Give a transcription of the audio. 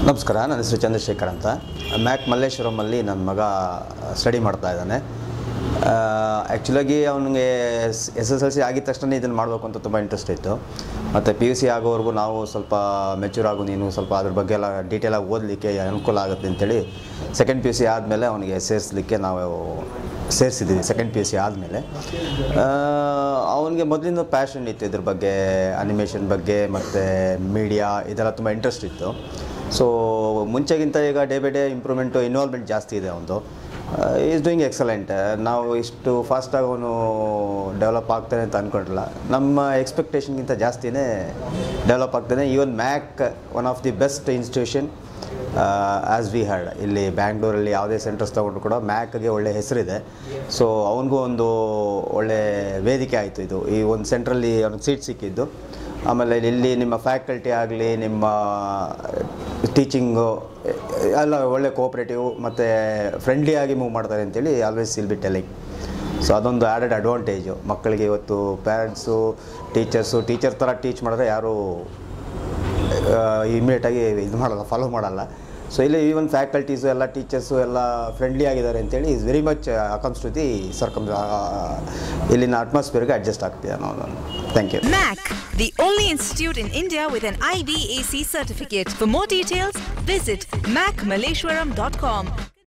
ನಮಸ್ಕಾರ ನನ್ನ ಹೆಸರು ಚಂದ್ರಶೇಖರ್ ಅಂತ ಮ್ಯಾಕ್ ಮಲ್ಲೇಶ್ವರಮಲ್ಲಿ ನನ್ನ ಮಗ ಸ್ಟಡಿ ಮಾಡ್ತಾ ಇದ್ದಾನೆ ಆ್ಯಕ್ಚುಲಾಗಿ ಅವನಿಗೆ ಎಸ್ ಎಸ್ ಎಲ್ ಸಿ ಆಗಿದ ತಕ್ಷಣ ಇದನ್ನು ಮಾಡಬೇಕು ಅಂತ ತುಂಬ ಇಂಟ್ರೆಸ್ಟ್ ಇತ್ತು ಮತ್ತು ಪಿ ಯು ಸಿ ಆಗೋವರೆಗೂ ನಾವು ಸ್ವಲ್ಪ ಮೆಚೂರ್ ಆಗು ನೀನು ಸ್ವಲ್ಪ ಅದ್ರ ಬಗ್ಗೆ ಎಲ್ಲ ಡೀಟೇಲಾಗಿ ಓದಲಿಕ್ಕೆ ಅನುಕೂಲ ಆಗುತ್ತೆ ಅಂತೇಳಿ ಸೆಕೆಂಡ್ ಪಿ ಯು ಸಿ ಆದಮೇಲೆ ಅವನಿಗೆ ಸೇರಿಸ್ಲಿಕ್ಕೆ ನಾವು ಸೇರಿಸಿದ್ದೀವಿ ಸೆಕೆಂಡ್ ಪಿ ಯು ಸಿ ಆದಮೇಲೆ ಅವನಿಗೆ ಮೊದಲಿಂದ ಪ್ಯಾಷನ್ ಇತ್ತು ಇದ್ರ ಬಗ್ಗೆ ಅನಿಮೇಷನ್ ಬಗ್ಗೆ ಮತ್ತು ಮೀಡಿಯಾ ಇದೆಲ್ಲ ತುಂಬ ಇಂಟ್ರೆಸ್ಟ್ ಇತ್ತು ಸೊ ಮುಂಚೆಗಿಂತ ಈಗ day by day improvement involvement ಜಾಸ್ತಿ ಇದೆ ಅವನು ಈಸ್ ಡೂಯಿಂಗ್ ಎಕ್ಸಲೆಂಟ್ ನಾವು ಇಷ್ಟು ಫಾಸ್ಟಾಗಿ ಅವನು ಡೆವಲಪ್ ಆಗ್ತಾನೆ ಅಂತ ಅಂದ್ಕೊಂಡಿಲ್ಲ ನಮ್ಮ ಎಕ್ಸ್ಪೆಕ್ಟೇಷನ್ಗಿಂತ ಜಾಸ್ತಿನೇ ಡೆವಲಪ್ ಆಗ್ತಾನೆ even MAC one of the best institution as we heard ಇಲ್ಲಿ ಬ್ಯಾಂಗ್ಳೂರಲ್ಲಿ ಯಾವುದೇ ಸೆಂಟರ್ಸ್ ತೊಗೊಂಡ್ರು ಕೂಡ ಮ್ಯಾಕ್ಗೆ ಒಳ್ಳೆ ಹೆಸರಿದೆ ಸೊ ಅವನಿಗೂ ಒಂದು ಒಳ್ಳೆ ವೇದಿಕೆ ಆಯಿತು ಇದು ಈ ಒಂದು ಸೆಂಟ್ರಲ್ಲಿ ಅವ್ನಿಗೆ ಸೀಟ್ ಸಿಕ್ಕಿದ್ದು ಆಮೇಲೆ ಇಲ್ಲಿ ನಿಮ್ಮ ಫ್ಯಾಕಲ್ಟಿ ಆಗಲಿ ನಿಮ್ಮ ಟೀಚಿಂಗು ಎಲ್ಲ ಒಳ್ಳೆ ಕೋಪ್ರೇಟಿವ್ ಮತ್ತು ಫ್ರೆಂಡ್ಲಿಯಾಗಿ ಮೂವ್ ಮಾಡ್ತಾರೆ ಅಂತೇಳಿ always will be telling so ಅದೊಂದು ಆ್ಯಡೆಡ್ ಅಡ್ವಾಂಟೇಜು ಮಕ್ಕಳಿಗೆ ಇವತ್ತು ಪೇರೆಂಟ್ಸು ಟೀಚರ್ಸು ಟೀಚರ್ ಥರ ಟೀಚ್ ಮಾಡಿದ್ರೆ ಯಾರೂ ಇಮಿಡಿಯೇಟಾಗಿ ಇದು ಮಾಡಲ್ಲ ಫಾಲೋ ಮಾಡಲ್ಲ ಸೊ ಇಲ್ಲಿ ಈವನ್ ಫ್ಯಾಕಲ್ಟೀಸು ಎಲ್ಲ ಟೀಚರ್ಸು ಎಲ್ಲ ಫ್ರೆಂಡ್ಲಿ ಆಗಿದ್ದಾರೆ ಅಂತೇಳಿ is very much accommodates to the circum ಇಲ್ಲಿನ ಅಟ್ಮಾಸ್ಫಿಯರ್ಗೆ ಅಡ್ಜಸ್ಟ್ ಆಗ್ತಿದೆ ನಾನು thank you MAC, the only institute in India with an IBAC certificate. For more details, visit macmaleshwaram.com.